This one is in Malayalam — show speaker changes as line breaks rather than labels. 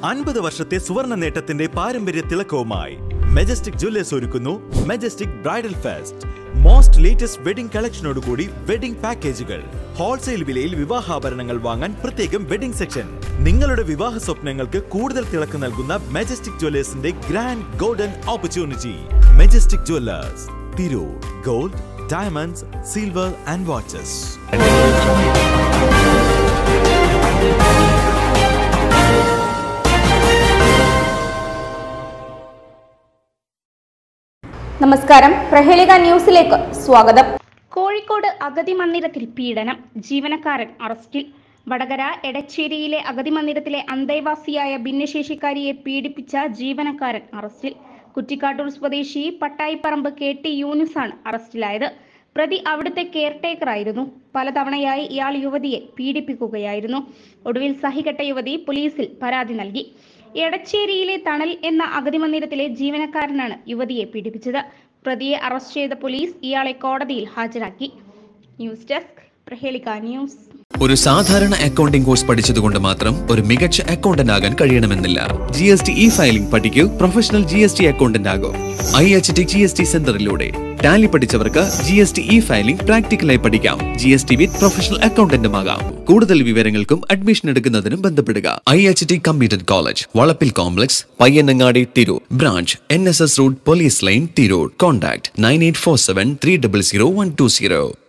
അൻപത് വർഷത്തെ സുവർണ നേട്ടത്തിന്റെ പാരമ്പര്യ തിളക്കവുമായി മെജസ്റ്റിക് ജ്വല്ലേഴ്സ് ഒരുക്കുന്നു Majestic bridal fest most latest wedding കളക്ഷനോടുകൂടി വെഡിംഗ് പാക്കേജുകൾ ഹോൾസെയിൽ വിലയിൽ വിവാഹാഭരണങ്ങൾ വാങ്ങാൻ പ്രത്യേകം വെഡിംഗ് സെക്ഷൻ നിങ്ങളുടെ വിവാഹ സ്വപ്നങ്ങൾക്ക് കൂടുതൽ തിളക്കം നൽകുന്ന മെജസ്റ്റിക് ജ്വല്ലേഴ്സിന്റെ grand golden opportunity Majestic jewellers Tirur gold diamonds silver and watches
നമസ്കാരം പ്രഹേളിക ന്യൂസിലേക്ക് സ്വാഗതം
കോഴിക്കോട് അഗതി മന്ദിരത്തിൽ പീഡനം ജീവനക്കാരൻ അറസ്റ്റിൽ വടകര എടച്ചേരിയിലെ അഗതി മന്ദിരത്തിലെ അന്തേവാസിയായ ഭിന്നശേഷിക്കാരിയെ പീഡിപ്പിച്ച ജീവനക്കാരൻ അറസ്റ്റിൽ കുറ്റിക്കാട്ടൂർ സ്വദേശി പട്ടായിപ്പറമ്പ് കെ ടി യൂനിസാണ് അറസ്റ്റിലായത് പ്രതി അവിടുത്തെ കെയർടേക്കറായിരുന്നു പലതവണയായി ഇയാൾ യുവതിയെ പീഡിപ്പിക്കുകയായിരുന്നു ഒടുവിൽ സഹികെട്ട യുവതി പോലീസിൽ പരാതി നൽകി എടച്ചേരിയിലെ തണൽ എന്ന അഗതി മന്ദിരത്തിലെ ജീവനക്കാരനാണ് യുവതിയെ പീഡിപ്പിച്ചത് പ്രതിയെ അറസ്റ്റ് ചെയ്ത പോലീസ് ഇയാളെ കോടതിയിൽ ഹാജരാക്കി ന്യൂസ് ഡെസ്ക് പ്രഹേളിക ന്യൂസ്
ഒരു സാധാരണ അക്കൗണ്ടിംഗ് കോഴ്സ് പഠിച്ചതുകൊണ്ട് മാത്രം ഒരു മികച്ച അക്കൗണ്ടന്റ് ആകാൻ കഴിയണമെന്നില്ല G S T E filing പഠിക്കൂ professional G S T accountant ആകും I H T G S T സെന്ററിലൂടെ ടാലി പഠിച്ചവർക്ക് G S T E filing പ്രാക്ടിക്കലായി പഠിക്കാം G S T with professional അക്കൗണ്ടന്റും ആകാം കൂടുതൽ വിവരങ്ങൾക്കും അഡ്മിഷൻ എടുക്കുന്നതിനും ബന്ധപ്പെടുക I H T computer college വളപ്പിൽ complex Payyanangadi Tirur branch N S S road police line Tirur contact nine eight four seven three double zero one two zero